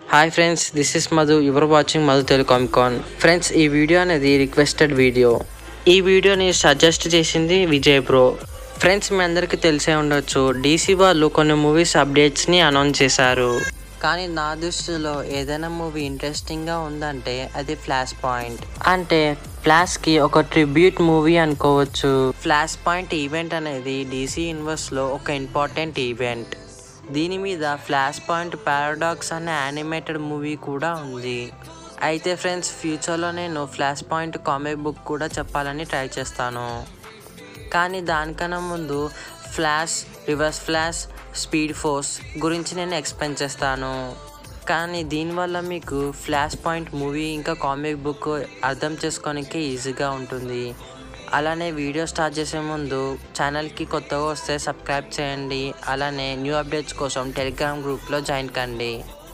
Hi friends this is Madhu your watching Madhu టెలికామ్కాన్ friends ఈ video అనేది రిక్వెస్టెడ్ వీడియో ఈ వీడియోని సజెస్ట్ చేసింది విజయ్ బ్రో ఫ్రెండ్స్ మీ అందరికీ తెలిసే ఉండొచ్చు డీసీ వాళ్ళు కొన్ని మూవీస్ అప్డేట్స్ని అనౌన్స్ చేశారు కానీ నా దృష్టిలో ఏదైనా మూవీ ఇంట్రెస్టింగ్గా ఉందంటే అది ఫ్లాష్ పాయింట్ అంటే ఫ్లాష్కి ఒక ట్రిబ్యూట్ మూవీ అనుకోవచ్చు ఫ్లాష్ పాయింట్ ఈవెంట్ అనేది డీసీ యూనివర్స్లో ఒక ఇంపార్టెంట్ ఈవెంట్ దీని మీద ఫ్లాష్ పాయింట్ పారాడాక్స్ అనే యానిమేటెడ్ మూవీ కూడా ఉంది అయితే ఫ్రెండ్స్ ఫ్యూచర్లో నేను ఫ్లాష్ పాయింట్ కామిక్ బుక్ కూడా చెప్పాలని ట్రై చేస్తాను కానీ దానికన్నా ముందు flash reverse flash speed force గురించి నేను ఎక్స్ప్లెయిన్ చేస్తాను కానీ దీనివల్ల మీకు ఫ్లాష్ పాయింట్ మూవీ ఇంకా కామిక్ బుక్ అర్థం చేసుకోనికి ఈజీగా ఉంటుంది అలానే వీడియో స్టార్ట్ చేసే ముందు ఛానల్కి కొత్తగా వస్తే సబ్స్క్రైబ్ చేయండి అలానే న్యూ అప్డేట్స్ కోసం టెలిగ్రామ్ గ్రూప్లో జాయిన్ కండి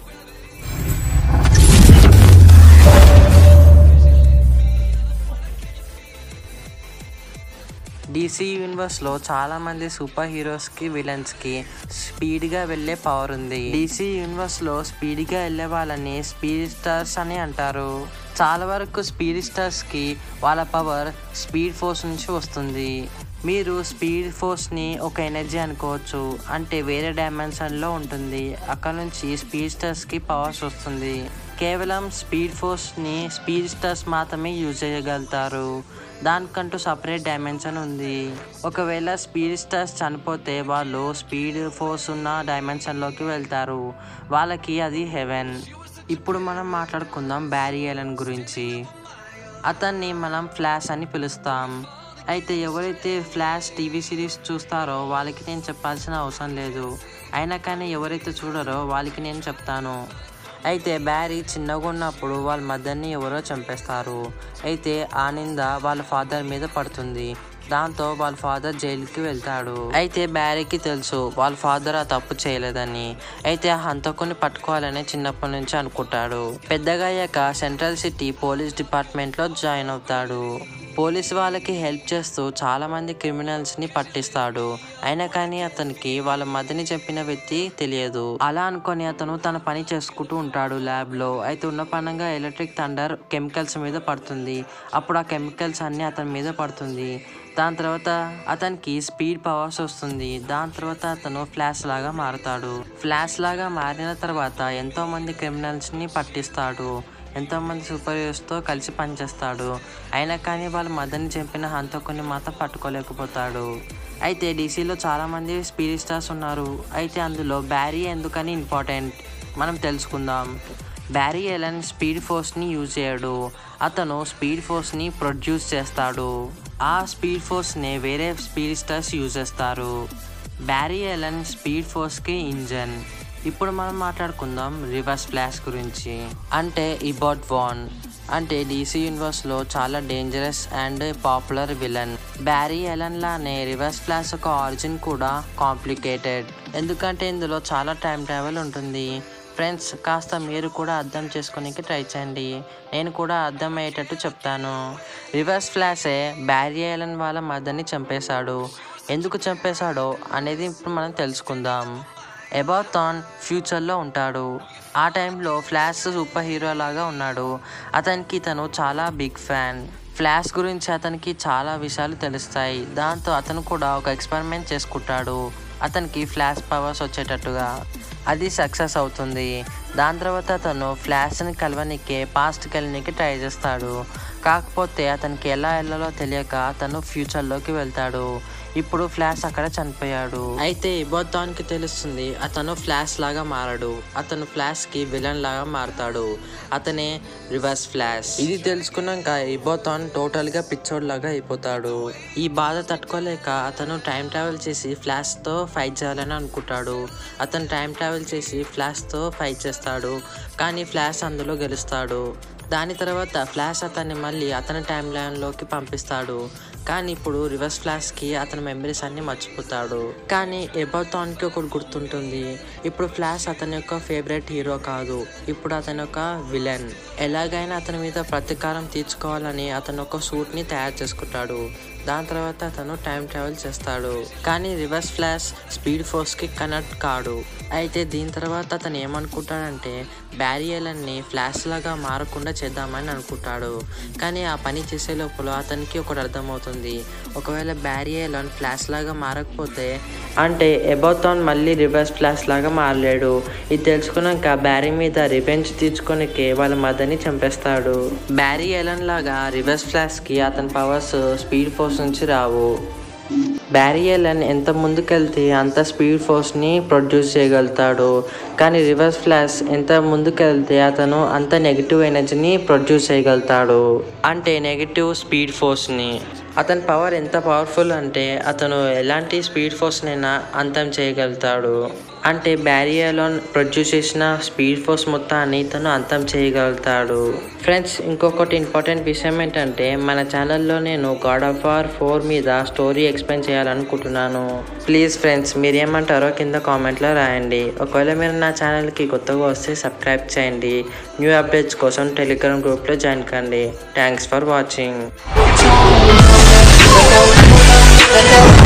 డీసీ యూనివర్స్లో చాలా మంది సూపర్ హీరోస్కి విలన్స్కి స్పీడ్గా వెళ్ళే పవర్ ఉంది డీసీ యూనివర్స్లో స్పీడ్గా వెళ్ళే వాళ్ళని స్పీడ్ స్టార్స్ అని అంటారు చాలా వరకు స్పీడ్ స్టార్స్కి వాళ్ళ పవర్ స్పీడ్ ఫోర్స్ నుంచి వస్తుంది మీరు స్పీడ్ ఫోర్స్ని ఒక ఎనర్జీ అనుకోవచ్చు అంటే వేరే డైమెన్షన్లో ఉంటుంది అక్కడ నుంచి స్పీడ్ స్టార్స్కి పవర్స్ వస్తుంది కేవలం స్పీడ్ ఫోర్స్ని స్పీడ్ స్టార్స్ మాత్రమే యూజ్ చేయగలుగుతారు దానికంటూ సపరేట్ డైమెన్షన్ ఉంది ఒకవేళ స్పీడ్ స్టార్స్ చనిపోతే వాళ్ళు స్పీడ్ ఫోర్స్ ఉన్న డైమెన్షన్లోకి వెళ్తారు వాళ్ళకి అది హెవెన్ ఇప్పుడు మనం మాట్లాడుకుందాం బ్యారీ ఎలన్ గురించి అతన్ని మనం ఫ్లాష్ అని పిలుస్తాం అయితే ఎవరైతే ఫ్లాష్ టీవీ సిరీస్ చూస్తారో వాళ్ళకి నేను చెప్పాల్సిన అవసరం లేదు అయినా కానీ ఎవరైతే చూడరో వాళ్ళకి నేను చెప్తాను అయితే బ్యారీ చిన్నగా ఉన్నప్పుడు వాళ్ళ మదర్ని ఎవరో చంపేస్తారు అయితే ఆ నింద వాళ్ళ ఫాదర్ మీద పడుతుంది దాంతో వాళ్ళ ఫాదర్ జైలుకి వెళ్తాడు అయితే బ్యారీకి తెలుసు వాళ్ళ ఫాదర్ ఆ తప్పు చేయలేదని అయితే ఆ హంతకుని పట్టుకోవాలని చిన్నప్పటి నుంచి అనుకుంటాడు పెద్దగా అయ్యాక సెంట్రల్ సిటీ పోలీస్ డిపార్ట్మెంట్లో జాయిన్ అవుతాడు పోలీస్ వాళ్ళకి హెల్ప్ చేస్తూ చాలా మంది క్రిమినల్స్ ని పట్టిస్తాడు అయినా కానీ అతనికి వాళ్ళ మధ్యని చెప్పిన వ్యక్తి తెలియదు అలా అనుకొని అతను తన పని చేసుకుంటూ ఉంటాడు ల్యాబ్ లో అయితే ఉన్న పనంగా ఎలక్ట్రిక్ థండర్ కెమికల్స్ మీద పడుతుంది అప్పుడు ఆ కెమికల్స్ అన్ని అతని మీద పడుతుంది దాని తర్వాత అతనికి స్పీడ్ పవర్స్ వస్తుంది దాని తర్వాత అతను ఫ్లాష్ లాగా మారుతాడు ఫ్లాష్ లాగా మారిన తర్వాత ఎంతో మంది క్రిమినల్స్ ని పట్టిస్తాడు ఎంతోమంది సూపర్ హీరోస్తో కలిసి పనిచేస్తాడు అయినా కానీ వాళ్ళ మదర్ని చంపిన హంతకుని మాత్రం పట్టుకోలేకపోతాడు అయితే డీసీలో చాలామంది స్పీడ్ స్టార్స్ ఉన్నారు అయితే అందులో బ్యారీ ఎందుకని ఇంపార్టెంట్ మనం తెలుసుకుందాం బ్యారీ ఎలన్ స్పీడ్ ఫోర్స్ని యూజ్ చేయడు అతను స్పీడ్ ఫోర్స్ని ప్రొడ్యూస్ చేస్తాడు ఆ స్పీడ్ ఫోర్స్ని వేరే స్పీడ్ స్టార్స్ యూజ్ చేస్తారు బ్యారీ ఎలన్ స్పీడ్ ఫోర్స్కి ఇంజన్ ఇప్పుడు మనం మాట్లాడుకుందాం రివర్స్ ఫ్లాష్ గురించి అంటే ఇబాట్ వాన్ అంటే డీసీ యూనివర్స్లో చాలా dangerous and popular villain Barry Allen లానే రివర్స్ ఫ్లాష్ యొక్క ఆరిజిన్ కూడా కాంప్లికేటెడ్ ఎందుకంటే ఇందులో చాలా టైం ట్రావెల్ ఉంటుంది ఫ్రెండ్స్ కాస్త మీరు కూడా అర్థం చేసుకోనికి ట్రై చేయండి నేను కూడా అర్థమయ్యేటట్టు చెప్తాను రివర్స్ ఫ్లాషే బ్యారీ ఎలన్ వాళ్ళ మదర్ని చంపేశాడు ఎందుకు చంపేశాడో అనేది ఇప్పుడు మనం తెలుసుకుందాం ఎబాథాన్ ఫ్యూచర్లో ఉంటాడు ఆ టైంలో ఫ్లాష్ సూపర్ హీరో లాగా ఉన్నాడు అతనికి తను చాలా బిగ్ ఫ్యాన్ ఫ్లాష్ గురించి అతనికి చాలా విషయాలు తెలుస్తాయి దాంతో అతను కూడా ఒక ఎక్స్పెరిమెంట్ చేసుకుంటాడు అతనికి ఫ్లాష్ పవర్స్ వచ్చేటట్టుగా అది సక్సెస్ అవుతుంది దాని తర్వాత అతను ఫ్లాష్ని కలవనికే పాస్ట్కి వెళ్ళనికి ట్రై చేస్తాడు కాకపోతే అతనికి ఎలా వెళ్ళాలో తెలియక అతను ఫ్యూచర్లోకి వెళ్తాడు ఇప్పుడు ఫ్లాష్ అక్కడ చనిపోయాడు అయితే ఇబోతాన్కి తెలుస్తుంది అతను ఫ్లాష్ లాగా మారడు అతను ఫ్లాష్ కి విలన్ లాగా మారతాడు అతనే రివర్స్ ఫ్లాష్ ఇది తెలుసుకున్నాక ఇబోతాన్ టోటల్ గా పిచ్చోడ్ లాగా అయిపోతాడు ఈ బాధ తట్టుకోలేక అతను టైం ట్రావెల్ చేసి ఫ్లాష్ తో ఫైట్ చేయాలని అనుకుంటాడు అతను టైం ట్రావెల్ చేసి ఫ్లాష్ తో ఫైట్ చేస్తాడు కానీ ఫ్లాష్ అందులో గెలుస్తాడు దాని తర్వాత ఫ్లాష్ అతన్ని మళ్ళీ అతని టైం లైన్లోకి పంపిస్తాడు కానీ ఇప్పుడు రివర్స్ ఫ్లాష్కి అతని మెమరీస్ అన్ని మర్చిపోతాడు కానీ ఎబోథాన్కి ఒకటి గుర్తుంటుంది ఇప్పుడు ఫ్లాష్ అతని యొక్క ఫేవరెట్ హీరో కాదు ఇప్పుడు అతని యొక్క విలన్ ఎలాగైనా అతని మీద ప్రతీకారం తీర్చుకోవాలని అతను ఒక సూట్ని తయారు చేసుకుంటాడు దాని తర్వాత అతను టైం ట్రావెల్ చేస్తాడు కానీ రివర్స్ ఫ్లాష్ స్పీడ్ ఫోర్స్కి కనెక్ట్ కాడు అయితే దీని తర్వాత అతను ఏమనుకుంటాడంటే బ్యారియర్లన్నీ ఫ్లాష్ లాగా మారకుండా చేద్దామని అనుకుంటాడు కానీ ఆ పని చేసే లోపల అతనికి ఒకటి అర్థమవుతుంది ఒకవేళ బ్యారియర్లను ఫ్లాష్ లాగా మారకపోతే అంటే ఎబోథాన్ మళ్ళీ రివర్స్ ఫ్లాష్ లాగా మారలేడు ఇది తెలుసుకున్నాక బ్యారీ మీద రివెంజ్ తీర్చుకోనికే వాళ్ళ మదర్ని చంపేస్తాడు బ్యారీ ఎలన్ లాగా రివర్స్ ఫ్లాష్కి అతని పవర్స్ స్పీడ్ ఫోర్స్ నుంచి రావు బ్యారీ ఎలన్ ఎంత ముందుకెళ్తే అంత స్పీడ్ ఫోర్స్ని ప్రొడ్యూస్ చేయగలుగుతాడు కానీ రివర్స్ ఫ్లాష్ ఎంత ముందుకెళ్తే అతను అంత నెగిటివ్ ఎనర్జీని ప్రొడ్యూస్ చేయగలుగుతాడు అంటే నెగిటివ్ స్పీడ్ ఫోర్స్ని అతని పవర్ ఎంత పవర్ఫుల్ అంటే అతను ఎలాంటి స్పీడ్ ఫోర్స్నైనా అంతం చేయగలుగుతాడు అంటే బ్యారియర్లో ప్రొడ్యూస్ చేసిన స్పీడ్ ఫోర్స్ మొత్తాన్ని తను అంతం చేయగలుగుతాడు ఫ్రెండ్స్ ఇంకొకటి ఇంపార్టెంట్ విషయం ఏంటంటే మన ఛానల్లో నేను గాడ్ ఆఫ్ వార్ ఫోర్ మీద స్టోరీ ఎక్స్ప్లెయిన్ చేయాలనుకుంటున్నాను ప్లీజ్ ఫ్రెండ్స్ మీరు ఏమంటారో కింద కామెంట్లో రాయండి ఒకవేళ మీరు నా ఛానల్కి కొత్తగా వస్తే సబ్స్క్రైబ్ చేయండి న్యూ అప్డేట్స్ కోసం టెలిగ్రామ్ గ్రూప్లో జాయిన్ కండి thanks for watching Let go.